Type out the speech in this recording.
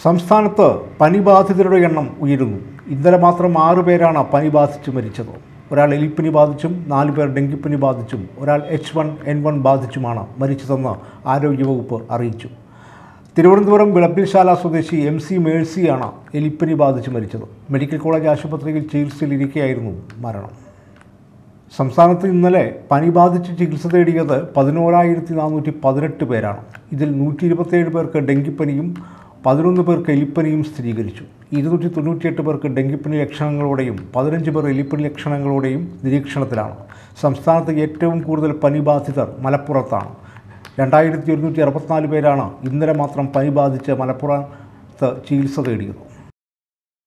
സംസ്ഥാനത്ത് പനി ബാധിതരുടെ എണ്ണം ഉയരുന്നു ഇന്നലെ മാത്രം ആറ് പേരാണ് പനി ബാധിച്ച് മരിച്ചത് ഒരാൾ എലിപ്പനി ബാധിച്ചും നാല് പേർ ഡെങ്കിപ്പനി ബാധിച്ചും ഒരാൾ എച്ച് വൺ എൻ വൺ ബാധിച്ചുമാണ് മരിച്ചതെന്ന് ആരോഗ്യവകുപ്പ് അറിയിച്ചു തിരുവനന്തപുരം വിളപ്പിൽശാല സ്വദേശി എം സി മേഴ്സിയാണ് എലിപ്പനി ബാധിച്ച് മരിച്ചത് മെഡിക്കൽ കോളേജ് ആശുപത്രിയിൽ ചികിത്സയിലിരിക്കെയായിരുന്നു മരണം സംസ്ഥാനത്ത് ഇന്നലെ പനി ബാധിച്ച് ചികിത്സ തേടിയത് പതിനോരായിരത്തി നാനൂറ്റി പതിനെട്ട് പേരാണ് ഇതിൽ നൂറ്റി ഇരുപത്തേഴ് പേർക്ക് ഡെങ്കിപ്പനിയും പതിനൊന്ന് പേർക്ക് എലിപ്പനിയും സ്ഥിരീകരിച്ചു ഇരുന്നൂറ്റി തൊണ്ണൂറ്റിയെട്ട് പേർക്ക് ഡെങ്കിപ്പനി ലക്ഷണങ്ങളോടെയും പതിനഞ്ച് പേർ എലിപ്പനി ലക്ഷണങ്ങളോടെയും നിരീക്ഷണത്തിലാണ് സംസ്ഥാനത്ത് ഏറ്റവും കൂടുതൽ പനി ബാധിതർ മലപ്പുറത്താണ് രണ്ടായിരത്തി ഒരുന്നൂറ്റി അറുപത്തിനാല് പേരാണ് ഇന്നലെ മാത്രം പനി ബാധിച്ച് മലപ്പുറത്ത് ചികിത്സ തേടിയത്